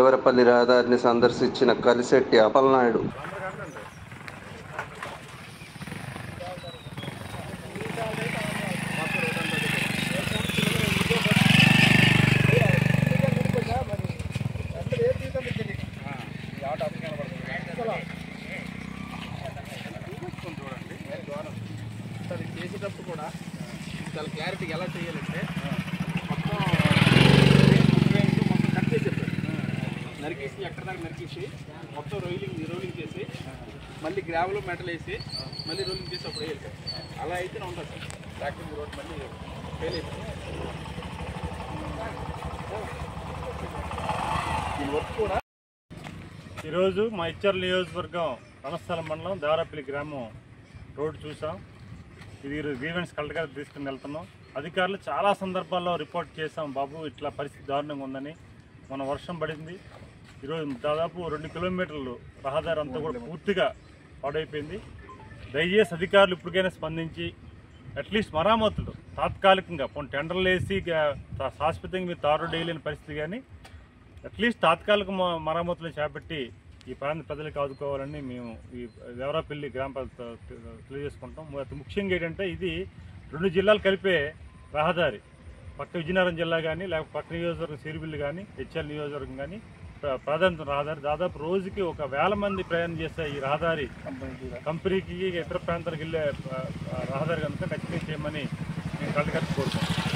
దేవరపల్లి రహదారిని సందర్శించిన కలిశెట్టి అప్పలనాయుడు అది చేసేటప్పుడు కూడా చాలా క్లారిటీ ఎలా చేయాలంటే మొత్తం ఫ్రేమ్స్ మొత్తం కట్ చేసి చెప్పారు నరికేసి ఎక్కడ దాకా నరికేసి మొత్తం రోలింగ్ రోలింగ్ చేసి మళ్ళీ గ్రావెల్ మెటల్ వేసి మళ్ళీ రోలింగ్ చేసి అప్పుడు వేయాలి సార్. అలా అయితేనే ఉంటుంది సార్ ట్రాక్టింగ్ రోడ్ మళ్ళీ ఫెయిల్ అయిపోతుంది దీని వర్క్ కూడా ఈరోజు మా ఇచ్చర్ నియోజకవర్గం రణస్థలం మండలం దేవరపల్లి గ్రామం రోడ్డు చూసాం ఇది గ్రీవెన్స్ కలెక్టర్ గారికి తీసుకుని వెళ్తున్నాం అధికారులు చాలా సందర్భాల్లో రిపోర్ట్ చేసాం బాబు ఇట్లా పరిస్థితి దారుణంగా ఉందని మన వర్షం పడింది ఈరోజు దాదాపు రెండు కిలోమీటర్లు రహదారి అంతా కూడా పూర్తిగా పాడైపోయింది దయచేసి అధికారులు ఇప్పటికైనా స్పందించి అట్లీస్ట్ మరామతులు తాత్కాలికంగా పోనీ టెండర్లు వేసి గా- శాశ్వతంగా మీరు తారు డేయలేని పరిస్థితి కానీ అట్లీస్ట్ తాత్కాలిక మ- మరమ్మతులు చేపట్టి ఈ ప్రాంత ప్రజలకు ఆదుకోవాలని మేము ఈ దేవరాపల్లి గ్రామ ప్రజలతో తె- తెలియజేసుకుంటాం ము- అతి ముఖ్యంగా ఏంటంటే ఇది రెండు జిల్లాలు కలిపే రహదారి పక్క విజయనగరం జిల్లా కానీ లేకపోతే పక్క నియోజకవర్గం సిరిబిల్లి కానీ హెచ్ఎల్ నియోజకవర్గం కానీ ప్ర- ప్రాధాన్యత రహదారి దాదాపు రోజుకి ఒక వేల మంది ప్రయాణం చేసే ఈ రహదారి కంపెనీకి ఇతర ప్రాంతాలకు వెళ్ళే ఆ, ఆ, రహదారి కనుక ఖచ్చితంగా చేయమని నేను కలెక్టర్ గారిని కోరుకుంటున్నాను